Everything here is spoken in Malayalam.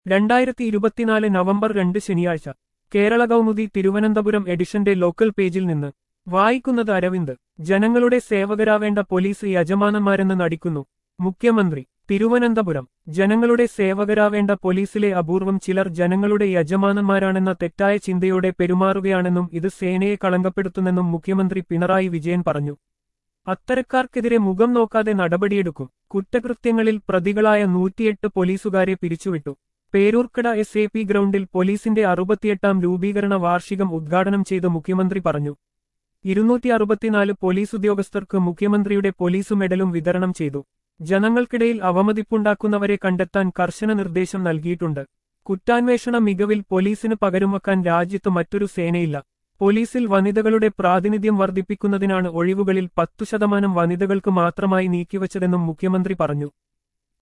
രണ്ടായിരത്തി ഇരുപത്തിനാല് നവംബർ രണ്ട് ശനിയാഴ്ച കേരള കൗമുദി തിരുവനന്തപുരം എഡിഷന്റെ ലോക്കൽ പേജിൽ നിന്ന് വായിക്കുന്നത് അരവിന്ദ് ജനങ്ങളുടെ സേവകരാവേണ്ട പോലീസ് യജമാനന്മാരെന്ന് നടിക്കുന്നു മുഖ്യമന്ത്രി തിരുവനന്തപുരം ജനങ്ങളുടെ സേവകരാവേണ്ട പോലീസിലെ അപൂർവം ചിലർ ജനങ്ങളുടെ യജമാനന്മാരാണെന്ന തെറ്റായ ചിന്തയോടെ പെരുമാറുകയാണെന്നും ഇത് സേനയെ കളങ്കപ്പെടുത്തുന്നെന്നും മുഖ്യമന്ത്രി പിണറായി വിജയൻ പറഞ്ഞു അത്തരക്കാർക്കെതിരെ മുഖം നോക്കാതെ നടപടിയെടുക്കും കുറ്റകൃത്യങ്ങളിൽ പ്രതികളായ നൂറ്റിയെട്ട് പോലീസുകാരെ പിരിച്ചുവിട്ടു പേരൂർക്കട എസ് എ പി ഗ്രൗണ്ടിൽ പോലീസിന്റെ അറുപത്തിയെട്ടാം രൂപീകരണ വാർഷികം ഉദ്ഘാടനം ചെയ്ത് മുഖ്യമന്ത്രി പറഞ്ഞു ഇരുന്നൂറ്റി അറുപത്തിനാല് പോലീസ് ഉദ്യോഗസ്ഥർക്ക് മുഖ്യമന്ത്രിയുടെ പോലീസ് മെഡലും വിതരണം ചെയ്തു ജനങ്ങൾക്കിടയിൽ അവമതിപ്പുണ്ടാക്കുന്നവരെ കണ്ടെത്താൻ കർശന നിർദ്ദേശം നൽകിയിട്ടുണ്ട് കുറ്റാന്വേഷണ മികവിൽ പോലീസിന് പകരംവെക്കാൻ രാജ്യത്ത് മറ്റൊരു സേനയില്ല പോലീസിൽ വനിതകളുടെ പ്രാതിനിധ്യം വർദ്ധിപ്പിക്കുന്നതിനാണ് ഒഴിവുകളിൽ പത്തു ശതമാനം വനിതകൾക്ക് മാത്രമായി നീക്കിവച്ചതെന്നും മുഖ്യമന്ത്രി പറഞ്ഞു